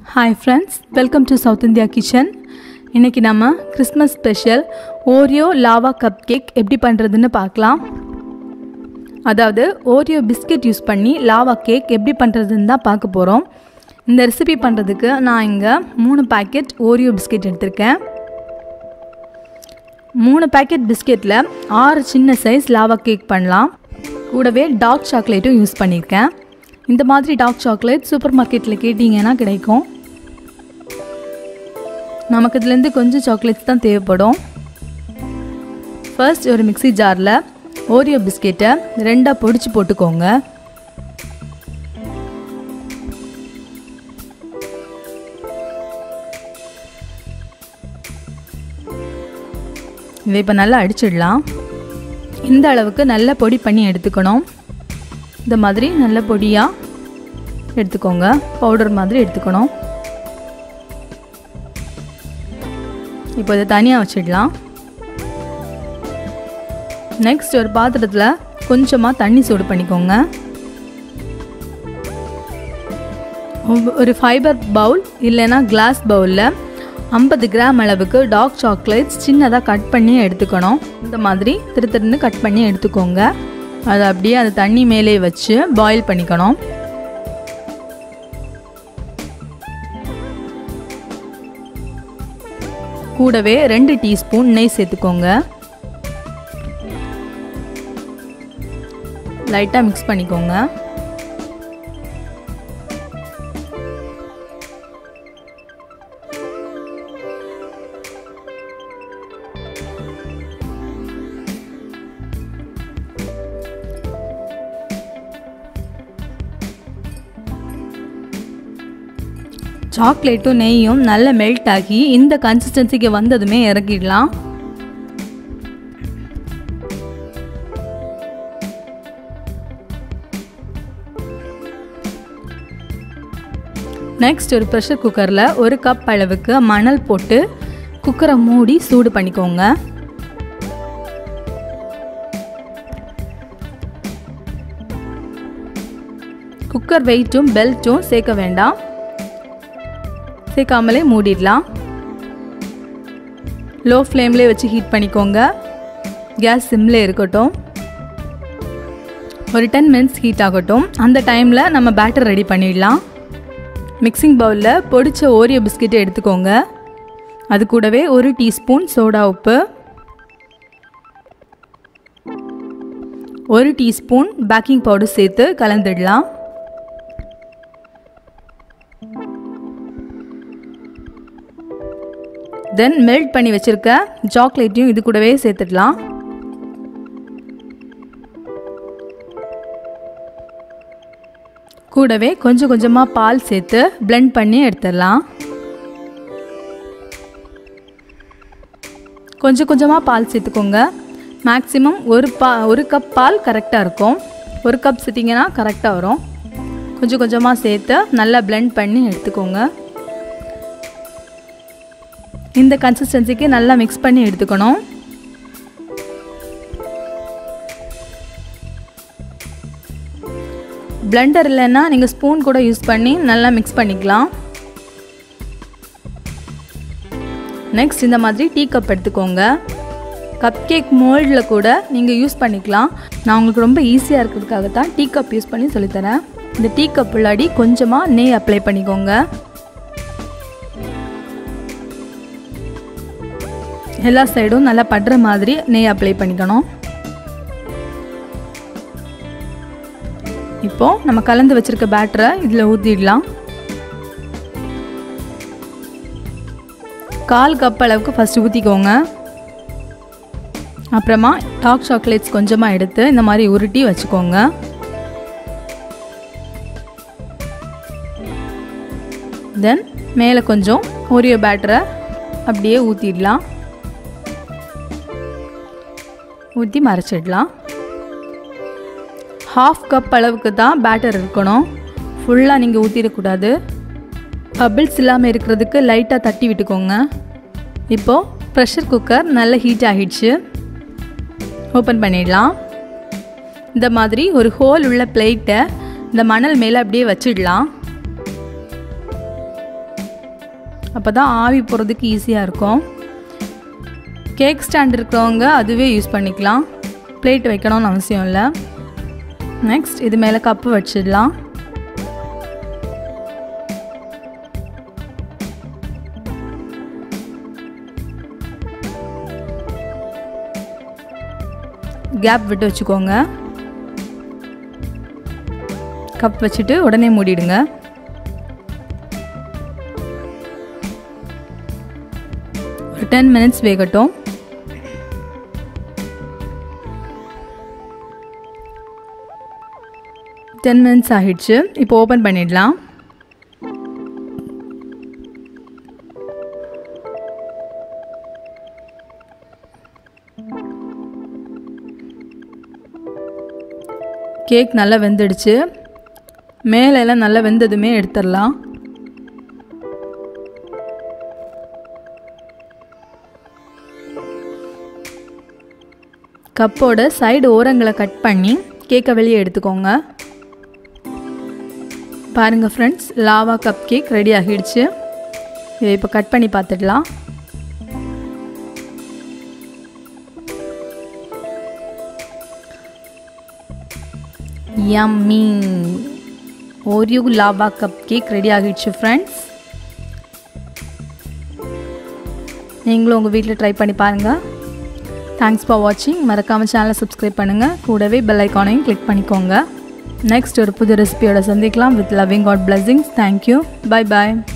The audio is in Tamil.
hi friends welcome to South India kitchen இன்றைக்கி நம்ம Christmas special Oreo lava cup cake எப்படி பண்ணுறதுன்னு பார்க்கலாம் அதாவது ஓரியோ பிஸ்கெட் யூஸ் பண்ணி லாவா கேக் எப்படி பண்ணுறதுன்னு தான் பார்க்க போகிறோம் இந்த ரெசிபி பண்ணுறதுக்கு நான் இங்கே மூணு பேக்கெட் ஓரியோ பிஸ்கெட் எடுத்திருக்கேன் மூணு பேக்கெட் பிஸ்கெட்டில் ஆறு சின்ன சைஸ் லாவா கேக் பண்ணலாம் கூடவே டார்க் சாக்லேட்டும் யூஸ் பண்ணியிருக்கேன் இந்த மாதிரி டார்க் சாக்லேட் சூப்பர் மார்க்கெட்டில் கேட்டிங்கன்னா கிடைக்கும் நமக்கு இதுலேருந்து கொஞ்சம் சாக்லேட்ஸ் தான் தேவைப்படும் ஃபர்ஸ்ட் ஒரு மிக்சி ஜாரில் ஓரியோ பிஸ்கெட்டை ரெண்டாக பொடிச்சு போட்டுக்கோங்க இதை இப்போ நல்லா அடிச்சிடலாம் இந்த அளவுக்கு நல்ல பொடி பண்ணி எடுத்துக்கணும் இந்த மாதிரி நல்ல பொடியாக எடுத்துக்கோங்க பவுடர் மாதிரி எடுத்துக்கணும் இப்போ இதை தனியாக வச்சிடலாம் நெக்ஸ்ட் ஒரு பாத்திரத்தில் கொஞ்சமாக தண்ணி சூடு பண்ணிக்கோங்க ஒரு ஃபைபர் பவுல் இல்லைன்னா கிளாஸ் பவுலில் ஐம்பது கிராம் அளவுக்கு டார்க் சாக்லேட்ஸ் சின்னதாக கட் பண்ணி எடுத்துக்கணும் இந்த மாதிரி திரு திருன்னு கட் பண்ணி எடுத்துக்கோங்க அதை அப்படியே அந்த தண்ணி மேலே வச்சு பாயில் பண்ணிக்கணும் கூடவே ரெண்டு டீஸ்பூன் நெய் சேர்த்துக்கோங்க லைட்டாக மிக்ஸ் பண்ணிக்கோங்க சாக்லேட்டும் நெய்யும் நல்ல மெல்ட் ஆகி இந்த கன்சிஸ்டன்சிக்கு வந்ததுமே இறக்கிடலாம் நெக்ஸ்ட் ஒரு ப்ரெஷர் குக்கரில் ஒரு கப் அளவுக்கு மணல் போட்டு குக்கரை மூடி சூடு பண்ணிக்கோங்க குக்கர் வெயிட்டும் பெல்ட்டும் சேர்க்க வேண்டாம் சேர்க்காமலே மூடிடலாம் லோ ஃப்ளேம்லேயே வச்சு ஹீட் பண்ணிக்கோங்க கேஸ் சிம்லே இருக்கட்டும் ஒரு டென் மினிட்ஸ் ஹீட் ஆகட்டும் அந்த டைமில் நம்ம பேட்டர் ரெடி பண்ணிடலாம் மிக்சிங் பவுலில் பொடிச்ச ஓரியோ பிஸ்கெட்டை எடுத்துக்கோங்க அது கூடவே ஒரு டீஸ்பூன் சோடா உப்பு ஒரு டீஸ்பூன் பேக்கிங் பவுடர் சேர்த்து கலந்துடலாம் தென் மெல்ட் பண்ணி வச்சுருக்க சாக்லேட்டையும் இது கூடவே சேர்த்துடலாம் கூடவே கொஞ்சம் கொஞ்சமாக பால் சேர்த்து பிளெண்ட் பண்ணி எடுத்துடலாம் கொஞ்சம் கொஞ்சமாக பால் சேர்த்துக்கோங்க மேக்ஸிமம் ஒரு பா ஒரு கப் பால் கரெக்டாக இருக்கும் ஒரு கப் சேர்த்திங்கன்னா கரெக்டாக வரும் கொஞ்சம் கொஞ்சமாக சேர்த்து நல்லா பிளெண்ட் பண்ணி எடுத்துக்கோங்க இந்த கன்சிஸ்டன்சிக்கு நல்லா மிக்ஸ் பண்ணி எடுத்துக்கணும் பிளெண்டர் இல்லைன்னா நீங்கள் ஸ்பூன் கூட யூஸ் பண்ணி நல்லா மிக்ஸ் பண்ணிக்கலாம் நெக்ஸ்ட் இந்த மாதிரி டீ கப் எடுத்துக்கோங்க கப் கேக் மோல்டில் கூட நீங்கள் யூஸ் பண்ணிக்கலாம் நான் உங்களுக்கு ரொம்ப ஈஸியாக இருக்கிறதுக்காக தான் டீ கப் யூஸ் பண்ணி சொல்லித்தரேன் இந்த டீ கப் உள்ளாடி கொஞ்சமாக நெய் அப்ளை பண்ணிக்கோங்க எல்லா சைடும் நல்லா படுற மாதிரி நெய் அப்ளை பண்ணிக்கணும் இப்போ நம்ம கலந்து வச்சிருக்க பேட்டரை இதில் ஊற்றிடலாம் கால் கப் அளவுக்கு ஃபஸ்ட்டு ஊற்றிக்கோங்க அப்புறமா டார்க் சாக்லேட்ஸ் கொஞ்சமாக எடுத்து இந்த மாதிரி உருட்டி வச்சுக்கோங்க தென் மேலே கொஞ்சம் ஒரியோ பேட்டரை அப்படியே ஊற்றிடலாம் ஊற்றி மறைச்சிடலாம் ஹாஃப் கப் அளவுக்கு தான் பேட்டர் இருக்கணும் ஃபுல்லாக நீங்கள் ஊற்றிடக்கூடாது பபிள்ஸ் இல்லாமல் இருக்கிறதுக்கு லைட்டாக தட்டி விட்டுக்கோங்க இப்போது ப்ரெஷர் குக்கர் நல்ல ஹீட் ஆகிடுச்சு ஓப்பன் பண்ணிடலாம் இந்த மாதிரி ஒரு ஹோல் உள்ள பிளேட்டை இந்த மணல் மேலே அப்படியே வச்சிடலாம் அப்போ தான் ஆவி போகிறதுக்கு ஈஸியாக இருக்கும் கேக் ஸ்டாண்ட் இருக்கிறவங்க அதுவே யூஸ் பண்ணிக்கலாம் பிளேட் வைக்கணும்னு அவசியம் இல்லை நெக்ஸ்ட் இது மேலே கப்பு வச்சிடலாம் கேப் விட்டு வச்சுக்கோங்க கப் வச்சுட்டு உடனே மூடிடுங்க ஒரு டென் மினிட்ஸ் வேகட்டும் டென் மினிட்ஸ் ஆகிடுச்சு இப்போ ஓப்பன் பண்ணிடலாம் கேக் நல்லா வெந்துடுச்சு மேலே எல்லாம் நல்லா வெந்ததுமே எடுத்துடலாம் கப்போட சைடு ஓரங்களை கட் பண்ணி கேக்கை வெளியே எடுத்துக்கோங்க பாருங்கள் friends lava cup cake ready ஆகிடுச்சு இதை இப்போ கட் பண்ணி பார்த்துடலாம் yummy Oreo lava cup cake ready ஆகிடுச்சு ஃப்ரெண்ட்ஸ் நீங்களும் உங்கள் வீட்டில் ட்ரை பண்ணி பாருங்கள் தேங்க்ஸ் ஃபார் வாட்சிங் மறக்காமல் சேனலை சப்ஸ்கிரைப் பண்ணுங்கள் கூடவே பெல் ஐக்கானையும் கிளிக் பண்ணிக்கோங்க நெக்ஸ்ட் ஒரு புது ரெசிபியோட சந்திக்கலாம் with loving God blessings thank you bye bye